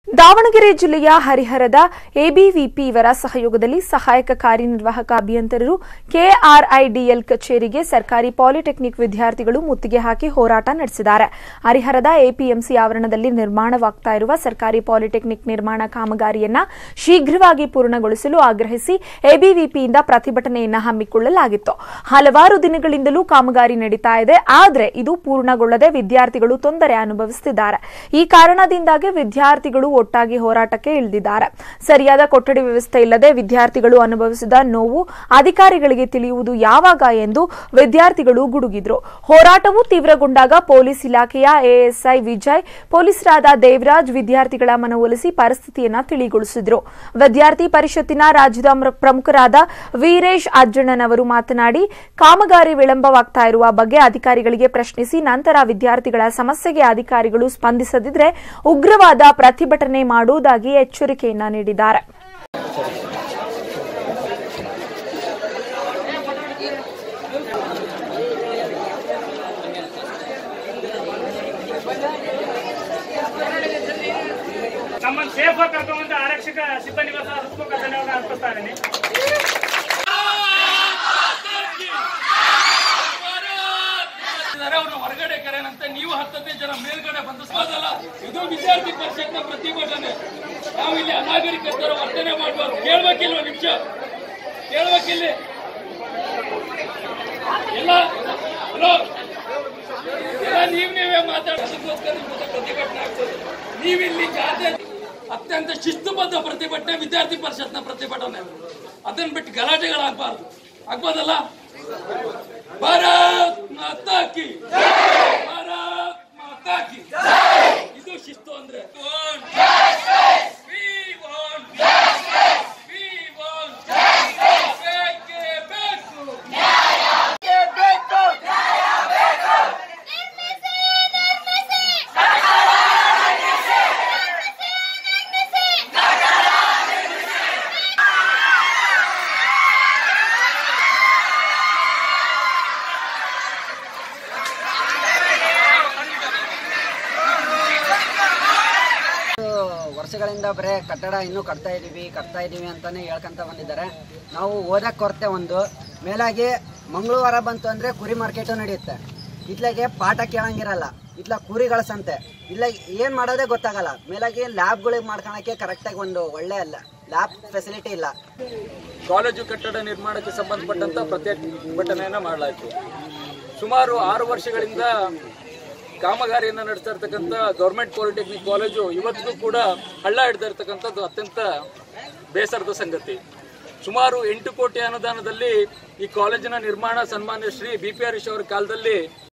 ದಾವಣಗೆರೆ ಜಿಲ್ಲೆಯ ಹರಿಹರದ ಎಬಿವಿಪಿ ಇವರ ಸಹಯೋಗದಲ್ಲಿ ಸಹಾಯಕ ಕಾರ್ಯನಿರ್ವಾಹಕ ಅಭಿಯಂತರರು ಕೆಆರ್ಐಡಿಎಲ್ ಕಚೇರಿಗೆ ಸರ್ಕಾರಿ ಪಾಲಿಟೆಕ್ನಿಕ್ ವಿದ್ಯಾರ್ಥಿಗಳು ಮುತ್ತಿಗೆ ಹಾಕಿ ಹೋರಾಟ ನಡೆಸಿದ್ದಾರೆ ಹರಿಹರದ ಎಪಿಎಂಸಿ ಆವರಣದಲ್ಲಿ ನಿರ್ಮಾಣವಾಗ್ತಾ ಇರುವ ಸರ್ಕಾರಿ ಪಾಲಿಟೆಕ್ನಿಕ್ ನಿರ್ಮಾಣ ಕಾಮಗಾರಿಯನ್ನ ಶೀಘ್ರವಾಗಿ ಪೂರ್ಣಗೊಳಿಸಲು ಆಗ್ರಹಿಸಿ ಎಬಿವಿಪಿಯಿಂದ ಪ್ರತಿಭಟನೆಯನ್ನ ಹಮ್ಮಿಕೊಳ್ಳಲಾಗಿತ್ತು ಹಲವಾರು ದಿನಗಳಿಂದಲೂ ಕಾಮಗಾರಿ ನಡೀತಾ ಇದೆ ಆದರೆ ಇದು ಪೂರ್ಣಗೊಳ್ಳದೆ ವಿದ್ಯಾರ್ಥಿಗಳು ತೊಂದರೆ ಅನುಭವಿಸುತ್ತಿದ್ದಾರೆ ಈ ಕಾರಣದಿಂದಾಗಿ ವಿದ್ಯಾರ್ಥಿಗಳು ಒಟ್ಟಾಗಿ ಹೋರಾಟಕ್ಕೆ ಇಳಿದಿದ್ದಾರೆ ಸರಿಯಾದ ಕೊಠಡಿ ವ್ಯವಸ್ಥೆ ಇಲ್ಲದೆ ವಿದ್ಯಾರ್ಥಿಗಳು ಅನುಭವಿಸಿದ ನೋವು ಅಧಿಕಾರಿಗಳಿಗೆ ತಿಳಿಯುವುದು ಯಾವಾಗ ಎಂದು ವಿದ್ಯಾರ್ಥಿಗಳು ಗುಡುಗಿದ್ರು ಹೋರಾಟವು ತೀವ್ರಗೊಂಡಾಗ ಪೊಲೀಸ್ ಇಲಾಖೆಯ ಎಎಸ್ಐ ವಿಜಯ್ ಪೊಲೀಸರಾದ ದೇವರಾಜ್ ವಿದ್ಯಾರ್ಥಿಗಳ ಮನವೊಲಿಸಿ ಪರಿಸ್ಥಿತಿಯನ್ನ ತಿಳಿಗೊಳಿಸಿದ್ರು ವಿದ್ಯಾರ್ಥಿ ಪರಿಷತ್ತಿನ ರಾಜ್ಯದ ಮ್ರ- ಪ್ರಮುಖರಾದ ವೀರೇಶ್ ಅಜ್ಜಣ್ಣನವರು ಮಾತನಾಡಿ ಕಾಮಗಾರಿ ವಿಳಂಬವಾಗ್ತಾ ಇರುವ ಬಗ್ಗೆ ಅಧಿಕಾರಿಗಳಿಗೆ ಪ್ರಶ್ನಿಸಿ ನಂತರ ವಿದ್ಯಾರ್ಥಿಗಳ ಸಮಸ್ಯೆಗೆ ಅಧಿಕಾರಿಗಳು ಸ್ಪಂದಿಸದಿದ್ರೆ ಉಗ್ರವಾದ ಪ್ರತಿಭಟನೆ ಮಾಡುವುದಾಗಿ ಎಚ್ಚರಿಕೆಯನ್ನ ನೀಡಿದ್ದಾರೆ ನಮ್ಮನ್ನು ಸೇಫ್ ಆಗಿ ಕರ್ಕೊಂಡ್ಬಂದು ಆರಕ್ಷಕ ಸಿಬ್ಬಂದಿಗಳ ಸಹ ಹೃತ್ಪೂರ್ವಕ ಧನ್ಯವಾದ ಅರ್ಪಿಸ್ತಾ ಇದ್ದೀನಿ ಇದ್ದಾರೆ, ಅವ್ರನ್ನ ಹೊರಗಡೆ ಕರೆಯಂತೆ ನೀವು ಹತ್ತದೇ ಜನ ಮೇಲ್ಗಡೆ ಬಂದು ಸಾಧಲ್ಲ ಇದು ವಿದ್ಯಾರ್ಥಿ ಪರಿಷತ್ನ ಪ್ರತಿಭಟನೆ ನಾವು ಇಲ್ಲಿ ಅನಾಗರಿಕತರ ವರ್ತನೆ ಮಾಡಬಾರ್ದು ಕೇಳ್ಬೇಕಿಲ್ವ ನಿಮಿಷ ಕೇಳ್ಬೇಕಿಲ್ಲ ಎಲ್ಲ ಹಲೋ ಎಲ್ಲ ನೀವ್ ನೀವೇ ಮಾತಾಡೋದಕ್ಕೋಸ್ಕರ ನಿಮ್ಮ ಜೊತೆ ಪ್ರತಿಭಟನೆ ಆಗ್ತದೆ ನೀವಿಲ್ಲಿ ಜಾತಿ ಅತ್ಯಂತ ಶಿಸ್ತುಬದ್ಧ ಪ್ರತಿಭಟನೆ ವಿದ್ಯಾರ್ಥಿ ಪರಿಷತ್ನ ಪ್ರತಿಭಟನೆ ಅದನ್ನ ಬಿಟ್ಟು ಗಲಾಟೆಗಳಾಗಬಾರ್ದು ಆಗ್ಬೋದಲ್ಲ ಭಾರತ್ ಮಾತಾ ಕಿ ಭಾರತ್ ಮಾತಾ ಕಿ ಇದು ಶಿಸ್ತು ಅಂದ್ರೆ We want We want ಬೇಕೇ ಬೇಕು ವರ್ಷಗಳಿಂದ ಬರೇ ಕಟ್ಟಡ ಇನ್ನೂ ಕಟ್ತಾ ಇದೀವಿ ಕಟ್ತಾ ಇದೀವಿ ಅಂತಾನೆ ಹೇಳ್ಕೊಂತ ಬಂದಿದ್ದಾರೆ ನಾವು ಓದಕ್ ಕೊರತೆ ಒಂದು ಮೇಲಾಗಿ ಮಂಗಳವಾರ ಬಂತು ಅಂದ್ರೆ ಕುರಿ ಮಾರ್ಕೆಟು ನಡೆಯುತ್ತೆ ಇತ್ಲಾಗೆ ಪಾಠ ಕೇಳಂಗಿರಲ್ಲ ಇತ್ಲ ಕುರಿಗಳ ಸಂತೆ ಇಲ್ಲ ಏನ್ ಮಾಡೋದೇ ಗೊತ್ತಾಗಲ್ಲ ಮೇಲಾಗಿ ಲ್ಯಾಬ್ಗಳಿಗೆ ಮಾಡ್ಕೊಳಕ್ಕೆ ಕರೆಕ್ಟಾಗಿ ಒಂದು ಒಳ್ಳೆ ಅಲ್ಲ ಲ್ಯಾಬ್ ಫೆಸಿಲಿಟಿ ಇಲ್ಲ ಕಾಲೇಜು ಕಟ್ಟಡ ನಿರ್ಮಾಣಕ್ಕೆ ಸಂಬಂಧಪಟ್ಟಂತ ಪ್ರತಿಭಟನೆಯನ್ನ ಮಾಡಲಾಯಿತು ಸುಮಾರು ಆರು ವರ್ಷಗಳಿಂದ ಕಾಮಗಾರಿಯನ್ನು ನಡೆಸ್ತಾ ಇರ್ತಕ್ಕಂಥ ಗೌರ್ಮೆಂಟ್ ಪಾಲಿಟೆಕ್ನಿಕ್ ಕಾಲೇಜು ಇವತ್ತಿಗೂ ಕೂಡ ಹಳ್ಳ ಹಿಡ್ತಾ ಇರ್ತಕ್ಕಂಥದ್ದು ಅತ್ಯಂತ ಬೇಸರದ ಸಂಗತಿ ಸುಮಾರು ಎಂಟು ಕೋಟಿ ಅನುದಾನದಲ್ಲಿ ಈ ಕಾಲೇಜಿನ ನಿರ್ಮಾಣ ಸನ್ಮಾನ್ಯ ಶ್ರೀ ಬಿ ಪಿ ಹರೀಶ್ ಅವರ ಕಾಲದಲ್ಲಿ